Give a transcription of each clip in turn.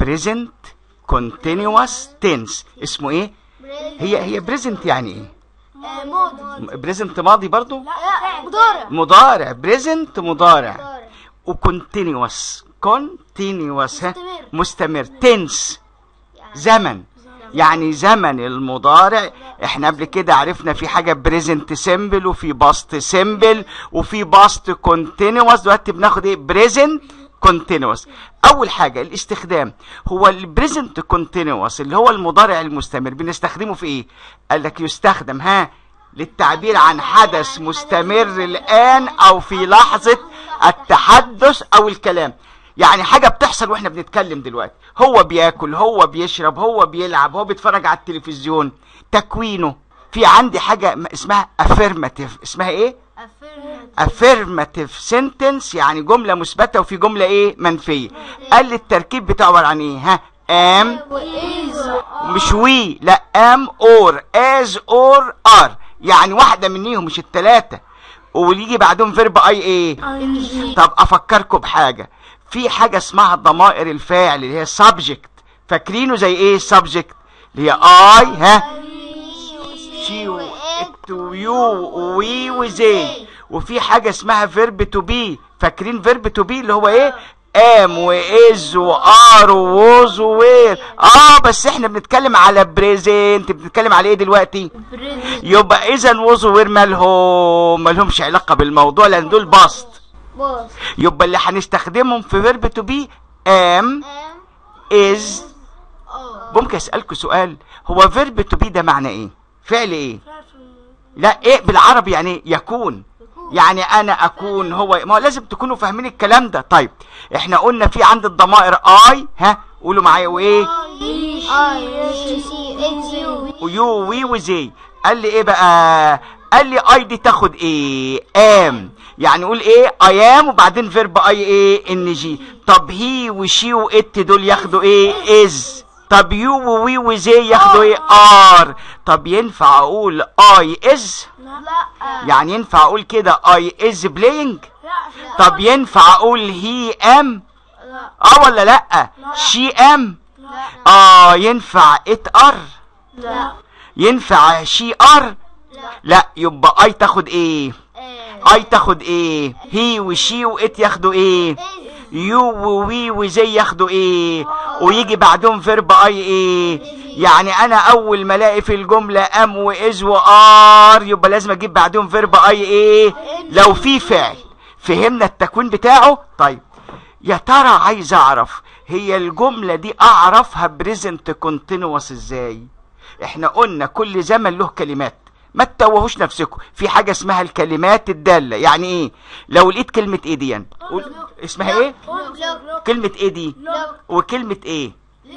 present continuous tense اسمه ايه هي هي present يعني ايه ماضي present ماضي برضو لا مضارع مضارع present مضارع وكونتينيوس continuous ها مستمر. مستمر tense زمن يعني زمن المضارع احنا قبل كده عرفنا في حاجه بريزنت سيمبل وفي باست سيمبل وفي باست كونتينوس دلوقتي بناخد ايه بريزنت كونتينوس اول حاجه الاستخدام هو البريزنت كونتينوس اللي هو المضارع المستمر بنستخدمه في ايه قال لك يستخدم ها للتعبير عن حدث مستمر الان او في لحظه التحدث او الكلام يعني حاجة بتحصل واحنا بنتكلم دلوقتي هو بياكل هو بيشرب هو بيلعب هو بيتفرج على التلفزيون تكوينه في عندي حاجة م- اسمها affirmative اسمها ايه affirmative sentence يعني جملة مثبتة وفي جملة ايه منفية قال لي التركيب بتاعه عبارة عن ايه ها am مش وي لا am or as or are يعني واحدة منيهم مش التلاتة ويجي بعدهم فيرب اي ايه طب افكركم بحاجه في حاجه اسمها ضمائر الفاعل اللي هي subject فاكرينه زي ايه subject اللي هي اي ها شي وات ويو وي وزي وفي حاجه اسمها فيرب تو بي فاكرين فيرب تو بي اللي هو ايه ام واز وار ووز ووير اه بس احنا بنتكلم على بريزنت بنتكلم على ايه دلوقتي يبقى اذا ووز ووير مالهم مالهمش علاقه بالموضوع لان دول باست باص يبقى اللي هنستخدمهم في فيرب تو بي ام از ممكن اسالكم سؤال هو فيرب تو بي ده معنى ايه فعل ايه لا ايه بالعربي يعني إيه؟ يكون يعني انا اكون هو ما هو لازم تكونوا فاهمين الكلام ده طيب احنا قلنا في عند الضمائر اي ها قولوا معايا وايه اي سي اتس يو ويو وي وزي قال لي ايه بقى قال لي اي دي تاخد ايه ام يعني قول ايه اي ام وبعدين فيرب اي ايه ان جي طب هي وشي وات دول ياخدوا ايه از طب يو ووي وزي ياخدوا ايه ار طب ينفع اقول اي از لا يعني ينفع اقول كده اي از بلاينج طب ينفع اقول هي ام لا اه ولا لا شي ام اه ينفع ات ار لا ينفع شي ار لا يبقى اي تاخد ايه اي تاخد ايه هي وشي وات ياخدوا ايه يو ووي وزي ياخدوا ايه ويجي بعدهم فيرب اي ايه يعني انا اول ما الاقي في الجمله ام واز وار يبقى لازم اجيب بعدهم فيرب اي ايه لو في فعل فهمنا التكوين بتاعه طيب يا ترى عايز اعرف هي الجمله دي اعرفها بريزنت كونتينوس ازاي احنا قلنا كل زمن له كلمات ما تتوهوش نفسكم في حاجه اسمها الكلمات الداله يعني ايه لو لقيت كلمه ايه دي قول اسمها ايه كلمه ايه دي وكلمه ايه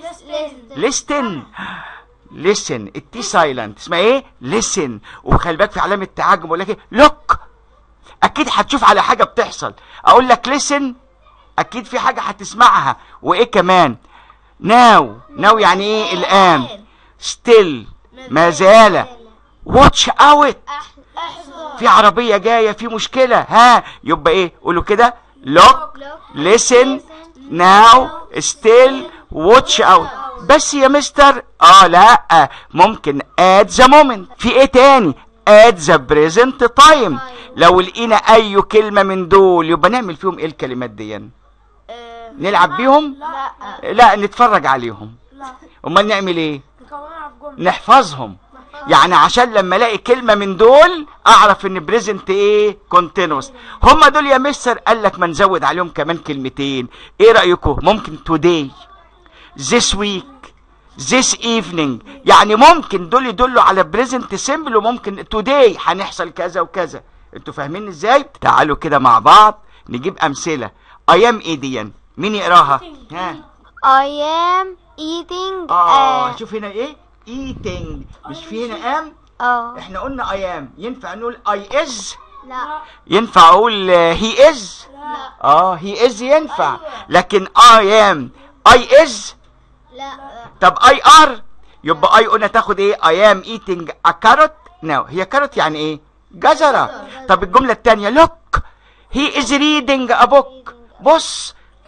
listen listen التي سايلنت اسمها ايه listen وخلي بالك في علامه تعجب اقول لك ايه look اكيد هتشوف على حاجه بتحصل اقول لك listen اكيد في حاجه هتسمعها وايه كمان now now يعني ايه الان still ما زال watch out في عربيه جايه في مشكله ها يبقى ايه قولوا كده look listen now still watch out بس يا مستر اه لا ممكن at the moment في ايه تاني at the present time لو لقينا اي كلمة من دول يبقى نعمل فيهم ايه الكلمات دي نلعب بيهم لا لا نتفرج عليهم امال نعمل ايه نحفظهم يعني عشان لما الاقي كلمه من دول اعرف ان بريزنت ايه كونتينوس هم دول يا مستر قال لك ما نزود عليهم كمان كلمتين ايه رايكم ممكن today this week this evening يعني ممكن دول يدلوا على بريزنت سيمبل وممكن today هنحصل كذا وكذا انتوا فاهمين ازاي تعالوا كده مع بعض نجيب امثله ايام ايه دي مين يقراها ها I am eating اه a- شوف هنا ايه eating مش في هنا ام اه احنا قلنا I am ينفع نقول I is لا ينفع اقول آه، he is لا اه he is ينفع لكن I am I is لا طب I are يبقى I قلنا تاخد ايه I am eating a carrot no هي كاروت يعني ايه جزرة طب الجملة التانية look he is reading a book بص he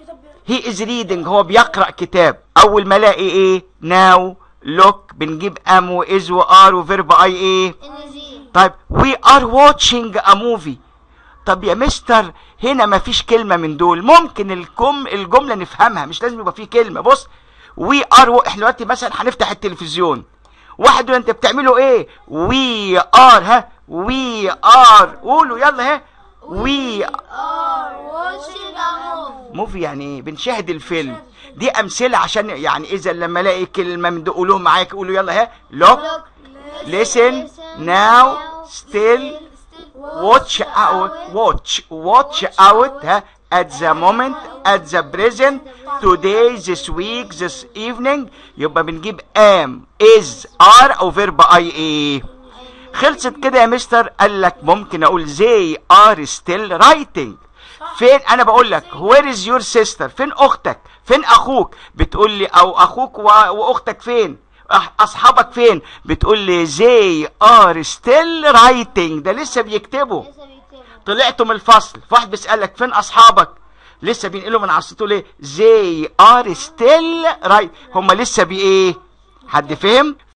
he is reading هو بيقرأ كتاب اول ما الاقي ايه now look بنجيب am و is و are وفيرب اي ايه إنجي طيب we are watching a movie طب يا مستر هنا ما فيش كلمة من دول ممكن الكم الجملة نفهمها مش لازم يبقى فيه كلمة بص we are احنا دلوقتي مثلا هنفتح التلفزيون واحد يقول انت بتعملوا ايه we are ها we are قولوا يلا ها we are watching a movie موفي يعني ايه بنشاهد الفيلم دي امثله عشان يعني اذا لما الاقي كلمه من دول قولوهم معايا قولوا يلا ها look listen now still watch out watch watch out ها at the moment at the present today this week this evening يبقى بنجيب am is are او verb I ايه خلصت كده يا مستر قال لك ممكن اقول they are still writing فين انا بقول لك where is your sister فين اختك فين اخوك بتقول لي او اخوك و- واختك فين أح- اصحابك فين بتقول لي they are still writing ده لسه بيكتبوا لسه بيكتبوا طلعتوا من الفصل فواحد بيسألك فين أصحابك لسه بينقلوا من عصته ليه they are still right هم لسه بإيه حد فهم